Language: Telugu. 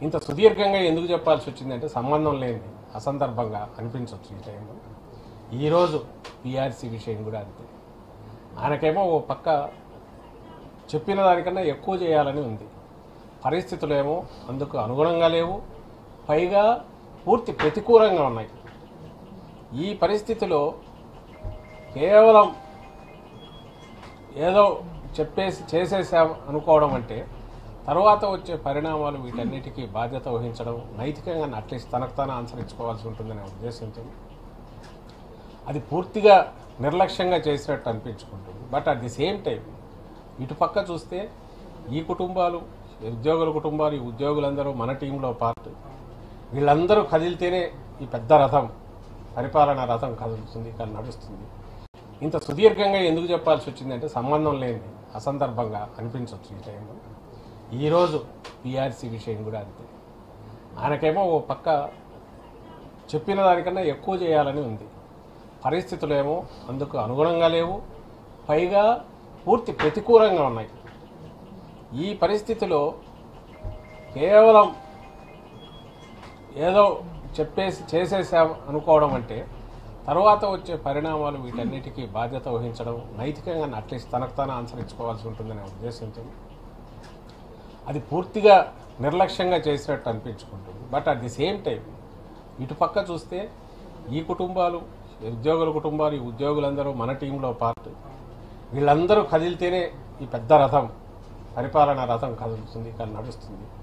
ఇంత సుదీర్ఘంగా ఎందుకు చెప్పాల్సి వచ్చిందంటే సంబంధం లేని అసందర్భంగా అనిపించవచ్చు ఈ టైంలో ఈరోజు పిఆర్సీ విషయం కూడా అంతే ఆయనకేమో ఓ పక్క చెప్పిన దానికన్నా ఎక్కువ చేయాలని ఉంది పరిస్థితులేమో అందుకు అనుగుణంగా లేవు పైగా పూర్తి ప్రతికూలంగా ఉన్నాయి ఈ పరిస్థితిలో కేవలం ఏదో చెప్పేసి చేసేసాం అనుకోవడం అంటే తర్వాత వచ్చే పరిణామాలు వీటన్నిటికీ బాధ్యత వహించడం నైతికంగా అట్లీస్ట్ తనకు తాను అనుసరించుకోవాల్సి ఉంటుందనే ఉద్దేశంతో అది పూర్తిగా నిర్లక్ష్యంగా చేసినట్టు అనిపించుకుంటుంది but at the same time ఇటు పక్క చూస్తే ఈ కుటుంబాలు ఉద్యోగుల కుటుంబాలు ఈ ఉద్యోగులందరూ మన టీంలో పార్ట్ వీళ్ళందరూ కదిలితేనే ఈ పెద్ద రథం పరిపాలన రథం కదులుతుంది కానీ నడుస్తుంది ఇంత సుదీర్ఘంగా ఎందుకు చెప్పాల్సి వచ్చిందంటే సంబంధం లేని అసందర్భంగా అనిపించవచ్చు ఈ టైంలో ఈరోజు పిఆర్సీ విషయం కూడా అంతే ఆయనకేమో ఓ పక్క చెప్పిన దానికన్నా ఎక్కువ చేయాలని ఉంది పరిస్థితులేమో అందుకు అనుగుణంగా లేవు పైగా పూర్తి ప్రతికూలంగా ఉన్నాయి ఈ పరిస్థితిలో కేవలం ఏదో చెప్పేసి చేసేసాం అనుకోవడం అంటే తర్వాత వచ్చే పరిణామాలు వీటన్నిటికీ బాధ్యత వహించడం నైతికంగా అట్లీస్ట్ తనకు తాను అనుసరించుకోవాల్సి ఉంటుందనే ఉద్దేశంతో అది పూర్తిగా నిర్లక్ష్యంగా చేసినట్టు అనిపించుకుంటుంది but at the same time ఇటు పక్క చూస్తే ఈ కుటుంబాలు ఉద్యోగుల కుటుంబాలు ఈ ఉద్యోగులందరూ మన టీంలో పార్ట్ వీళ్ళందరూ కదిలితేనే ఈ పెద్ద రథం పరిపాలన రథం కదులుతుంది కానీ నడుస్తుంది